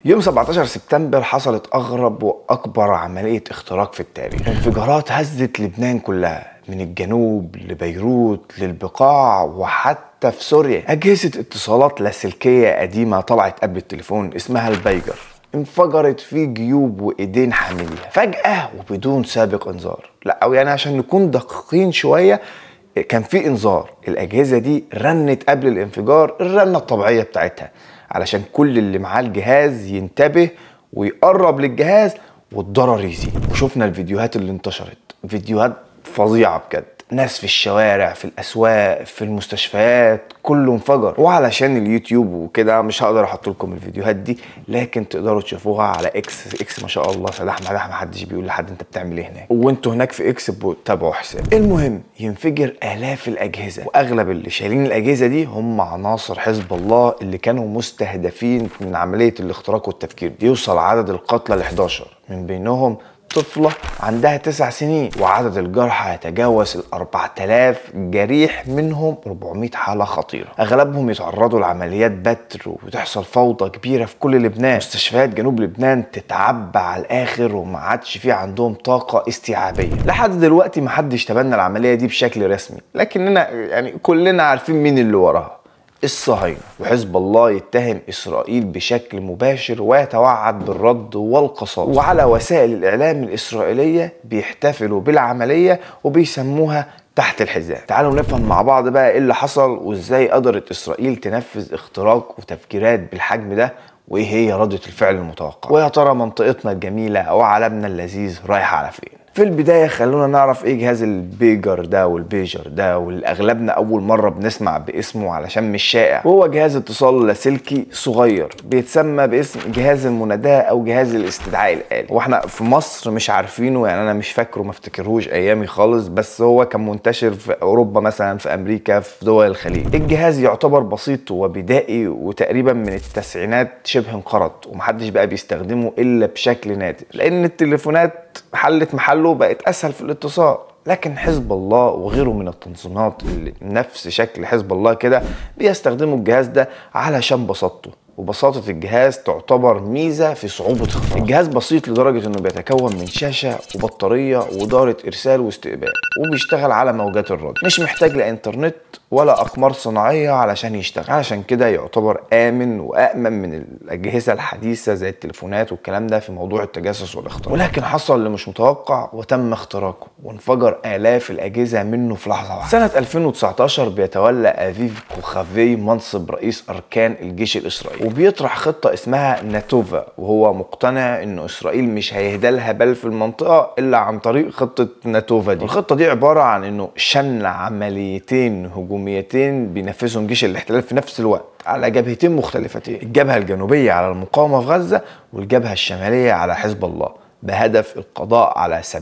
يوم 17 سبتمبر حصلت اغرب واكبر عمليه اختراق في التاريخ انفجارات هزت لبنان كلها من الجنوب لبيروت للبقاع وحتى في سوريا اجهزه اتصالات لاسلكيه قديمه طلعت قبل التليفون اسمها البيجر انفجرت في جيوب وايدين حامليها فجاه وبدون سابق انذار لا او يعني عشان نكون دقيقين شويه كان في انذار الاجهزه دي رنت قبل الانفجار الرنه الطبيعيه بتاعتها علشان كل اللي معاه الجهاز ينتبه ويقرب للجهاز والضرر يزيد وشفنا الفيديوهات اللي انتشرت فيديوهات فظيعه بجد ناس في الشوارع في الاسواق في المستشفيات كله انفجر وعلشان اليوتيوب وكده مش هقدر احط لكم الفيديوهات دي لكن تقدروا تشوفوها على اكس اكس ما شاء الله سداح مداح ما حدش بيقول لحد انت بتعمل ايه هناك وانتوا هناك في اكس تابعوا حساب المهم ينفجر الاف الاجهزه واغلب اللي شايلين الاجهزه دي هم عناصر حزب الله اللي كانوا مستهدفين من عمليه الاختراق والتفكير يوصل عدد القتلى ل 11 من بينهم طفلة عندها تسع سنين وعدد الجرحى يتجاوز ال 4000 جريح منهم 400 حالة خطيرة أغلبهم يتعرضوا لعمليات بتر وتحصل فوضى كبيرة في كل لبنان مستشفيات جنوب لبنان تتعبى على الآخر وما عادش في عندهم طاقة استيعابية لحد دلوقتي ما حدش تبنى العملية دي بشكل رسمي لكننا يعني كلنا عارفين مين اللي وراها الصهاينة وحزب الله يتهم إسرائيل بشكل مباشر ويتوعد بالرد والقصاص وعلى وسائل الإعلام الإسرائيلية بيحتفلوا بالعملية وبيسموها تحت الحزام تعالوا نفهم مع بعض بقى ايه اللي حصل وازاي قدرت اسرائيل تنفذ اختراق وتفجيرات بالحجم ده وايه هي ردة الفعل المتوقعة ويا ترى منطقتنا الجميلة او عالمنا اللذيذ رايح على فين في البداية خلونا نعرف ايه جهاز البيجر ده والبيجر ده واللي اغلبنا اول مرة بنسمع باسمه علشان مش شائع وهو جهاز اتصال لاسلكي صغير بيتسمى باسم جهاز المناداة او جهاز الاستدعاء الآلي واحنا في مصر مش عارفينه يعني انا مش فاكره ما افتكرهوش ايامي خالص بس هو كان منتشر في اوروبا مثلا في امريكا في دول الخليج الجهاز يعتبر بسيط وبدائي وتقريبا من التسعينات شبه انقرض ومحدش بقى بيستخدمه الا بشكل نادر لان التليفونات حلت محله بقت اسهل في الاتصال لكن حزب الله وغيره من التنظيمات اللي نفس شكل حزب الله كده بيستخدموا الجهاز ده علشان بساطته وبساطة الجهاز تعتبر ميزة في صعوبة اختراقه الجهاز بسيط لدرجة انه بيتكون من شاشة وبطارية ودارة ارسال واستقبال وبيشتغل على موجات الراديو مش محتاج لانترنت ولا اقمار صناعية علشان يشتغل علشان كده يعتبر امن وامن من الاجهزة الحديثة زي التليفونات والكلام ده في موضوع التجسس والاختراق ولكن حصل اللي مش متوقع وتم اختراقه وانفجر الاف الاجهزة منه في لحظة واحدة سنة 2019 بيتولى افيف كوخافي منصب رئيس اركان الجيش الاسرائيلي وبيطرح خطة اسمها ناتوفا وهو مقتنع انه اسرائيل مش هيهدى لها بل في المنطقة الا عن طريق خطة ناتوفا دي الخطة دي عبارة عن انه شن عمليتين هجوميتين بينفذهم جيش الاحتلال في نفس الوقت على جبهتين مختلفتين الجبهة الجنوبية على المقاومة في غزة والجبهة الشمالية على حزب الله بهدف القضاء على 70%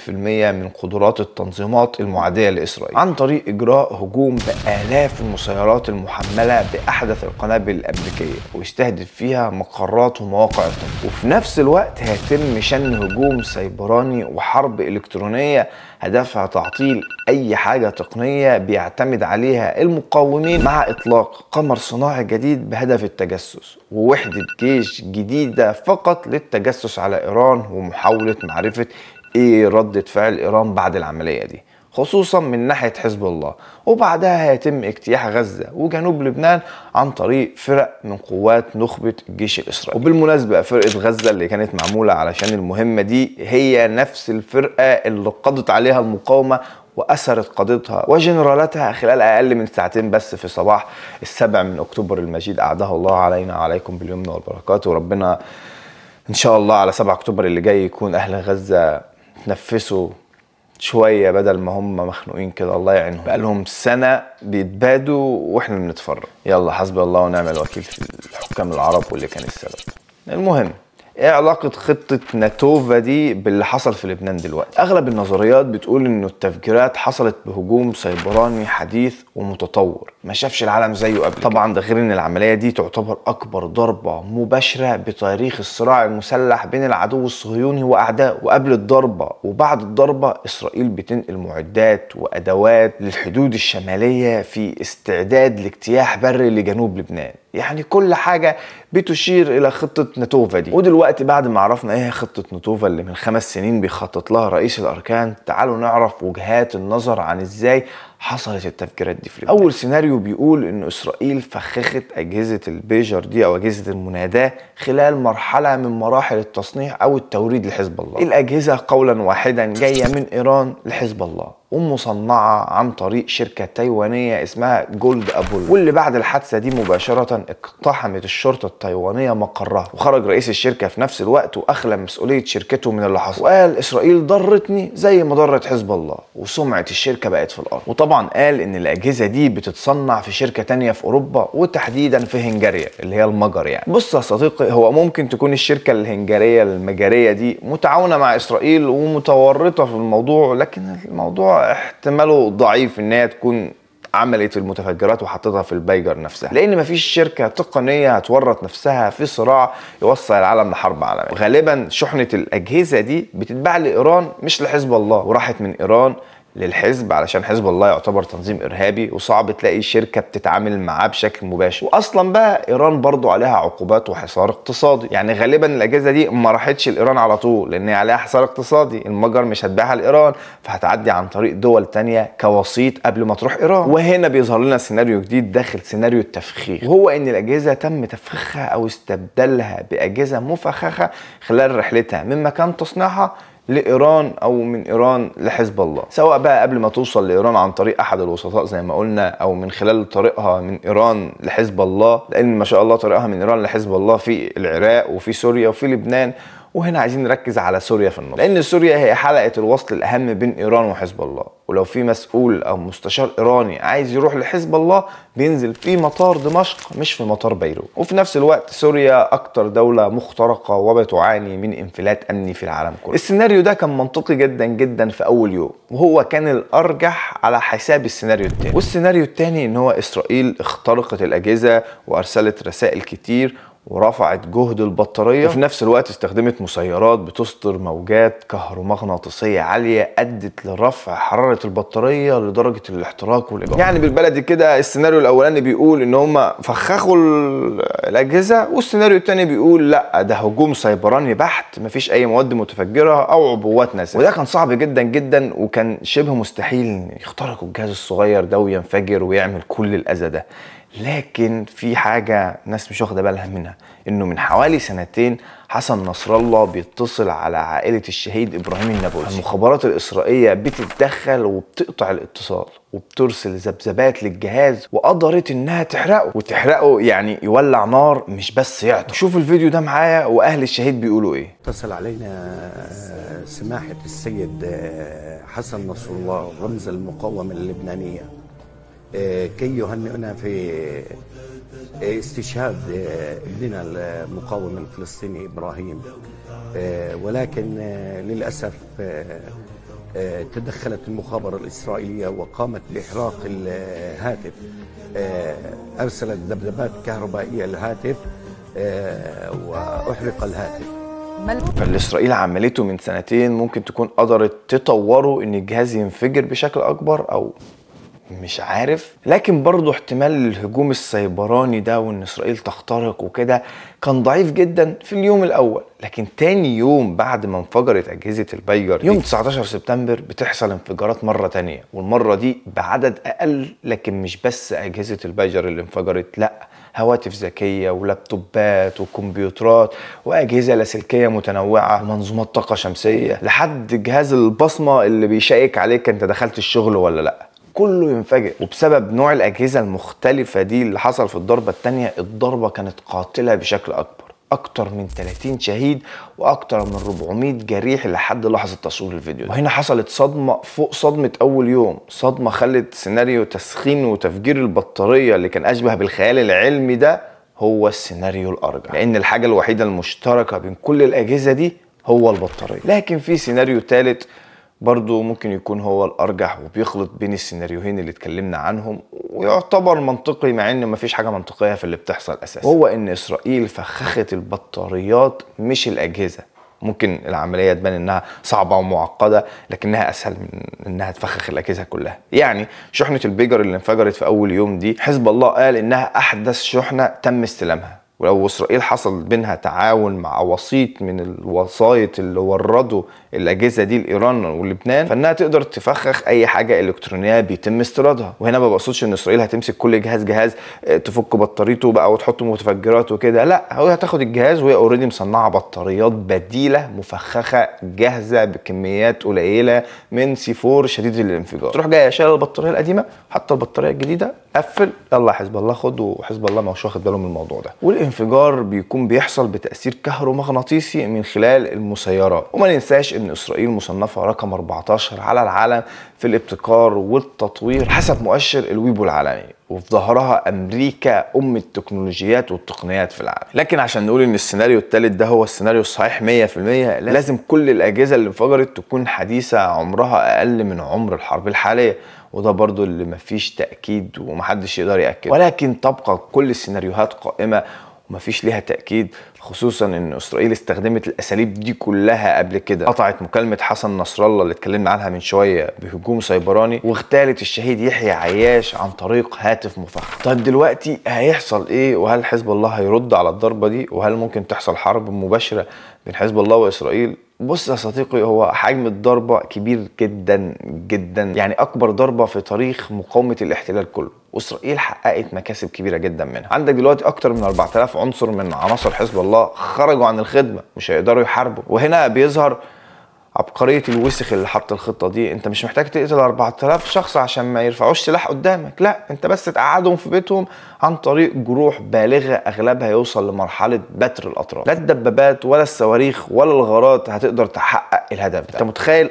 من قدرات التنظيمات المعادية لإسرائيل عن طريق إجراء هجوم بآلاف المسيرات المحملة بأحدث القنابل الأمريكية ويستهدف فيها مقرات ومواقع التنظيم وفي نفس الوقت هيتم شن هجوم سيبراني وحرب إلكترونية هدفها تعطيل أي حاجة تقنية بيعتمد عليها المقاومين مع إطلاق قمر صناعي جديد بهدف التجسس ووحدة جيش جديدة فقط للتجسس على إيران ومحاولة معرفة إيه ردة فعل إيران بعد العملية دي خصوصا من ناحية حزب الله وبعدها هيتم اجتياح غزة وجنوب لبنان عن طريق فرق من قوات نخبة الجيش الإسرائيلي وبالمناسبة فرقة غزة اللي كانت معمولة علشان المهمة دي هي نفس الفرقة اللي قضت عليها المقاومة وأسرت قضيتها وجنرالاتها خلال أقل من ساعتين بس في صباح السابع من أكتوبر المجيد أعده الله علينا وعليكم باليمن والبركات وربنا إن شاء الله على 7 أكتوبر اللي جاي يكون أهل غزة تنفسوا شويه بدل ما هم مخنوقين كده الله يعينهم بقى لهم سنه بيتبادوا واحنا بنتفرج يلا حسبي الله ونعم الوكيل في الحكام العرب واللي كان السبب المهم ايه علاقة خطة ناتوفا دي باللي حصل في لبنان دلوقتي؟ اغلب النظريات بتقول انه التفجيرات حصلت بهجوم سيبراني حديث ومتطور ما شافش العالم زيه قبل طبعا ده غير ان العملية دي تعتبر اكبر ضربة مباشرة بتاريخ الصراع المسلح بين العدو الصهيوني واعدائه وقبل الضربة وبعد الضربة اسرائيل بتنقل معدات وادوات للحدود الشمالية في استعداد لاجتياح بري لجنوب لبنان يعني كل حاجة بتشير إلى خطة نتوفا دي ودلوقتي بعد ما عرفنا إيه هي خطة نتوفا اللي من خمس سنين بيخطط لها رئيس الأركان تعالوا نعرف وجهات النظر عن إزاي حصلت التفجيرات دي في لبنان. اول سيناريو بيقول ان اسرائيل فخخت اجهزه البيجر دي او اجهزه المناداه خلال مرحله من مراحل التصنيع او التوريد لحزب الله الاجهزه قولا واحدا جايه من ايران لحزب الله ومصنعة عن طريق شركة تايوانية اسمها جولد أبول واللي بعد الحادثة دي مباشرة اقتحمت الشرطة التايوانية مقرها وخرج رئيس الشركة في نفس الوقت وأخلى مسؤولية شركته من اللي حصل وقال إسرائيل ضرتني زي ما ضرت حزب الله وسمعة الشركة بقت في الأرض وطبعا قال إن الأجهزة دي بتتصنع في شركة تانية في أوروبا وتحديدا في هنغاريا اللي هي المجر يعني بص يا صديقي هو ممكن تكون الشركة الهنغارية المجرية دي متعاونة مع إسرائيل ومتورطة في الموضوع لكن الموضوع احتماله ضعيف ان هي تكون عملت المتفجرات وحطتها في البيجر نفسها لان مفيش شركه تقنيه هتورط نفسها في صراع يوصل العالم لحرب عالميه وغالبا شحنه الاجهزه دي بتتباع لايران مش لحزب الله وراحت من ايران للحزب علشان حزب الله يعتبر تنظيم ارهابي وصعب تلاقي شركه بتتعامل معاه بشكل مباشر واصلا بقى ايران برضو عليها عقوبات وحصار اقتصادي يعني غالبا الاجهزه دي ما راحتش لايران على طول لان هي عليها حصار اقتصادي المجر مش هتبيعها لايران فهتعدي عن طريق دول تانية كوسيط قبل ما تروح ايران وهنا بيظهر لنا سيناريو جديد داخل سيناريو التفخيخ وهو ان الاجهزه تم تفخيخها او استبدالها باجهزه مفخخه خلال رحلتها من مكان تصنيعها لايران او من ايران لحزب الله سواء بقى قبل ما توصل لايران عن طريق احد الوسطاء زي ما قلنا او من خلال طريقها من ايران لحزب الله لان ما شاء الله طريقها من ايران لحزب الله في العراق وفي سوريا وفي لبنان وهنا عايزين نركز على سوريا في النص لان سوريا هي حلقه الوصل الاهم بين ايران وحزب الله ولو في مسؤول او مستشار ايراني عايز يروح لحزب الله بينزل في مطار دمشق مش في مطار بيروت وفي نفس الوقت سوريا اكتر دوله مخترقه وبتعاني من انفلات امني في العالم كله السيناريو ده كان منطقي جدا جدا في اول يوم وهو كان الارجح على حساب السيناريو الثاني والسيناريو الثاني ان هو اسرائيل اخترقت الاجهزه وارسلت رسائل كتير ورفعت جهد البطاريه وفي نفس الوقت استخدمت مسيرات بتصدر موجات كهرومغناطيسيه عاليه ادت لرفع حراره البطاريه لدرجه الاحتراق والاجهاض يعني بالبلدي كده السيناريو الاولاني بيقول ان هم فخخوا الاجهزه والسيناريو الثاني بيقول لا ده هجوم سيبراني بحت مفيش اي مواد متفجره او عبوات ناسفه وده كان صعب جدا جدا وكان شبه مستحيل يخترقوا الجهاز الصغير ده وينفجر ويعمل كل الاذى ده لكن في حاجة ناس مش واخدة بالها منها انه من حوالي سنتين حسن نصر الله بيتصل على عائلة الشهيد ابراهيم النابلسي المخابرات الاسرائيلية بتتدخل وبتقطع الاتصال وبترسل ذبذبات للجهاز وقدرت انها تحرقه وتحرقه يعني يولع نار مش بس يعطل شوف الفيديو ده معايا واهل الشهيد بيقولوا ايه اتصل علينا سماحة السيد حسن نصر الله رمز المقاومة اللبنانية كي يهنئنا في استشهاد ابننا المقاوم الفلسطيني ابراهيم ولكن للاسف تدخلت المخابره الاسرائيليه وقامت باحراق الهاتف ارسلت ذبذبات كهربائيه الهاتف واحرق الهاتف فاللي اسرائيل عملته من سنتين ممكن تكون قدرت تطوره ان الجهاز ينفجر بشكل اكبر او مش عارف لكن برضه احتمال الهجوم السيبراني ده وان اسرائيل تخترق وكده كان ضعيف جدا في اليوم الاول لكن تاني يوم بعد ما انفجرت اجهزه البيجر يوم 19 سبتمبر بتحصل انفجارات مره تانية والمره دي بعدد اقل لكن مش بس اجهزه البيجر اللي انفجرت لا هواتف ذكيه ولابتوبات وكمبيوترات واجهزه لاسلكيه متنوعه ومنظومات طاقه شمسيه لحد جهاز البصمه اللي بيشيك عليك انت دخلت الشغل ولا لا كله ينفجر وبسبب نوع الاجهزه المختلفه دي اللي حصل في الضربه الثانيه الضربه كانت قاتله بشكل اكبر اكتر من 30 شهيد واكتر من 400 جريح لحد لحظه تصوير الفيديو ده. وهنا حصلت صدمه فوق صدمه اول يوم صدمه خلت سيناريو تسخين وتفجير البطاريه اللي كان اشبه بالخيال العلمي ده هو السيناريو الارجح لان الحاجه الوحيده المشتركه بين كل الاجهزه دي هو البطاريه لكن في سيناريو ثالث برضه ممكن يكون هو الارجح وبيخلط بين السيناريوهين اللي اتكلمنا عنهم ويعتبر منطقي مع ان مفيش حاجه منطقيه في اللي بتحصل اساسا وهو ان اسرائيل فخخت البطاريات مش الاجهزه ممكن العمليه تبان انها صعبه ومعقده لكنها اسهل من انها تفخخ الاجهزه كلها يعني شحنه البيجر اللي انفجرت في اول يوم دي حزب الله قال انها احدث شحنه تم استلامها ولو اسرائيل حصل بينها تعاون مع وسيط من الوسايط اللي وردوا الاجهزه دي لايران ولبنان فانها تقدر تفخخ اي حاجه الكترونيه بيتم استيرادها وهنا ما بقصدش ان اسرائيل هتمسك كل جهاز جهاز آه، تفك بطاريته بقى وتحط متفجرات وكده لا هو هتاخد الجهاز وهي اوريدي مصنعه بطاريات بديله مفخخه جاهزه بكميات قليله من سي 4 شديد الانفجار تروح جايه شايله البطاريه القديمه حاطه البطاريه الجديده قفل يلا يا حزب الله خد وحزب الله ما هوش واخد باله من الموضوع ده والانفجار بيكون بيحصل بتاثير كهرومغناطيسي من خلال المسيرات وما ننساش ان اسرائيل مصنفه رقم 14 على العالم في الابتكار والتطوير حسب مؤشر الويبو العالمي وفي ظهرها امريكا ام التكنولوجيات والتقنيات في العالم لكن عشان نقول ان السيناريو الثالث ده هو السيناريو الصحيح 100% لازم كل الاجهزه اللي انفجرت تكون حديثه عمرها اقل من عمر الحرب الحاليه وده برضو اللي مفيش تأكيد ومحدش يقدر يأكد ولكن تبقى كل السيناريوهات قائمة ومفيش ليها تأكيد خصوصا ان اسرائيل استخدمت الاساليب دي كلها قبل كده قطعت مكالمة حسن نصر الله اللي اتكلمنا عنها من شوية بهجوم سيبراني واغتالت الشهيد يحيى عياش عن طريق هاتف مفخم طيب دلوقتي هيحصل ايه وهل حزب الله هيرد على الضربة دي وهل ممكن تحصل حرب مباشرة بين حزب الله واسرائيل بص يا صديقي هو حجم الضربة كبير جدا جدا يعني أكبر ضربة في تاريخ مقاومة الاحتلال كله وإسرائيل حققت مكاسب كبيرة جدا منها عندك دلوقتي أكتر من 4000 عنصر من عناصر حزب الله خرجوا عن الخدمة مش هيقدروا يحاربوا وهنا بيظهر عبقريه الوسخ اللي حط الخطه دي انت مش محتاج تقتل 4000 شخص عشان ما يرفعوش سلاح قدامك لا انت بس تقعدهم في بيتهم عن طريق جروح بالغه اغلبها يوصل لمرحله بتر الاطراف لا الدبابات ولا الصواريخ ولا الغارات هتقدر تحقق الهدف ده انت متخيل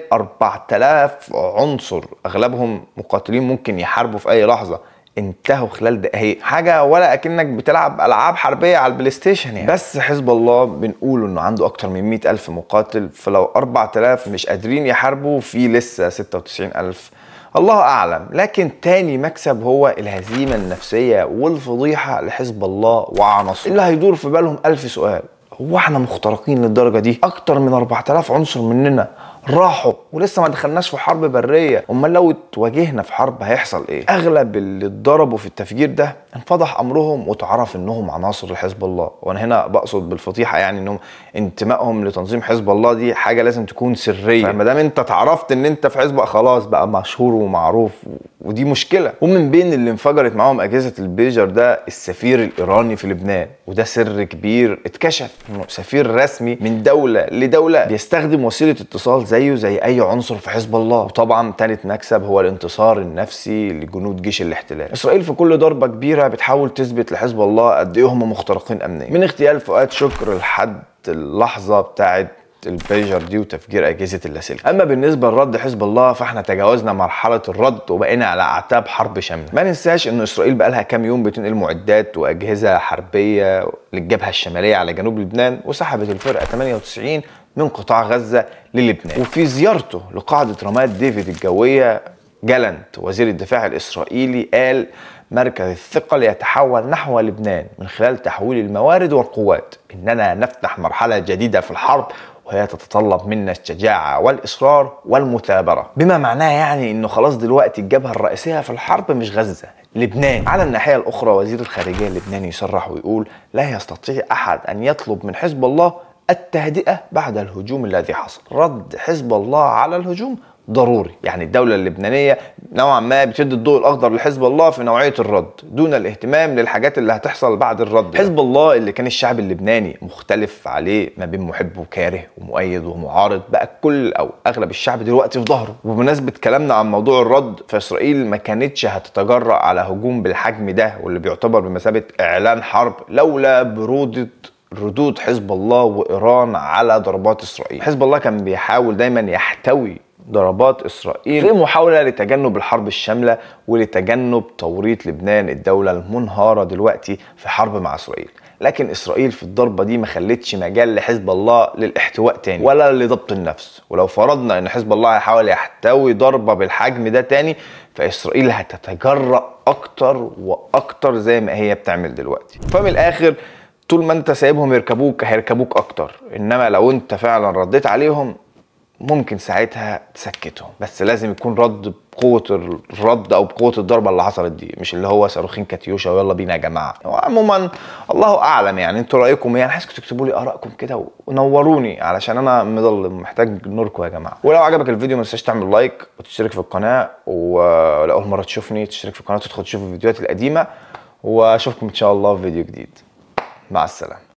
4000 عنصر اغلبهم مقاتلين ممكن يحاربوا في اي لحظه انتهوا خلال دقايق حاجه ولا اكنك بتلعب العاب حربيه على البلاي ستيشن يعني بس حزب الله بنقول انه عنده اكتر من 100 الف مقاتل فلو 4000 مش قادرين يحاربوا في لسه 96 الف الله اعلم لكن تاني مكسب هو الهزيمه النفسيه والفضيحه لحزب الله وعناصره اللي هيدور في بالهم الف سؤال هو احنا مخترقين للدرجه دي اكتر من 4000 عنصر مننا راحوا ولسه ما دخلناش في حرب بريه امال لو اتواجهنا في حرب هيحصل ايه اغلب اللي اتضربوا في التفجير ده انفضح امرهم وتعرف انهم عناصر لحزب الله وانا هنا بقصد بالفضيحه يعني انهم انتمائهم لتنظيم حزب الله دي حاجه لازم تكون سريه فما دام انت اتعرفت ان انت في حزب خلاص بقى مشهور ومعروف ودي مشكله ومن بين اللي انفجرت معاهم اجهزه البيجر ده السفير الايراني في لبنان وده سر كبير اتكشف انه سفير رسمي من دوله لدوله بيستخدم وسيله اتصال زيه زي اي عنصر في حزب الله وطبعا ثالث مكسب هو الانتصار النفسي لجنود جيش الاحتلال اسرائيل في كل ضربه كبيره بتحاول تثبت لحزب الله قد ايه هم مخترقين امنيا من اغتيال فؤاد شكر لحد اللحظه بتاعت البيجر دي وتفجير اجهزه اللاسلكي اما بالنسبه لرد حزب الله فاحنا تجاوزنا مرحله الرد وبقينا على اعتاب حرب شامله ما ننساش ان اسرائيل بقى لها كام يوم بتنقل معدات واجهزه حربيه للجبهه الشماليه على جنوب لبنان وسحبت الفرقه 98 من قطاع غزه للبنان وفي زيارته لقاعده رماد ديفيد الجويه جالنت وزير الدفاع الاسرائيلي قال مركز الثقل يتحول نحو لبنان من خلال تحويل الموارد والقوات اننا نفتح مرحله جديده في الحرب وهي تتطلب منا الشجاعة والإصرار والمثابرة بما معناه يعني أنه خلاص دلوقتي الجبهة الرئيسية في الحرب مش غزة لبنان على الناحية الأخرى وزير الخارجية اللبناني يصرح ويقول لا يستطيع أحد أن يطلب من حزب الله التهدئة بعد الهجوم الذي حصل رد حزب الله على الهجوم ضروري يعني الدولة اللبنانية نوعا ما بتدي الضوء الأخضر لحزب الله في نوعية الرد دون الاهتمام للحاجات اللي هتحصل بعد الرد حزب الله اللي كان الشعب اللبناني مختلف عليه ما بين محب وكاره ومؤيد ومعارض بقى كل أو أغلب الشعب دلوقتي في ظهره وبمناسبة كلامنا عن موضوع الرد فإسرائيل ما كانتش هتتجرأ على هجوم بالحجم ده واللي بيعتبر بمثابة إعلان حرب لولا برودة ردود حزب الله وايران على ضربات اسرائيل حزب الله كان بيحاول دايما يحتوي ضربات اسرائيل في محاوله لتجنب الحرب الشامله ولتجنب توريط لبنان الدوله المنهاره دلوقتي في حرب مع اسرائيل لكن اسرائيل في الضربه دي ما خلتش مجال لحزب الله للاحتواء تاني ولا لضبط النفس ولو فرضنا ان حزب الله هيحاول يحتوي ضربه بالحجم ده تاني فاسرائيل هتتجرأ اكتر واكتر زي ما هي بتعمل دلوقتي فمن الاخر طول ما انت سايبهم يركبوك هيركبوك اكتر انما لو انت فعلا رديت عليهم ممكن ساعتها تسكتهم بس لازم يكون رد بقوة الرد او بقوة الضربة اللي حصلت دي مش اللي هو صاروخين كاتيوشا ويلا بينا يا جماعة وعموما الله اعلم يعني انتوا رايكم ايه انا عايزكم تكتبوا لي ارائكم كده ونوروني علشان انا مضل محتاج نوركم يا جماعة ولو عجبك الفيديو ما تنساش تعمل لايك وتشترك في القناة ولو اول مرة تشوفني تشترك في القناة وتدخل تشوف الفيديوهات القديمة واشوفكم ان شاء الله في فيديو جديد مع السلامة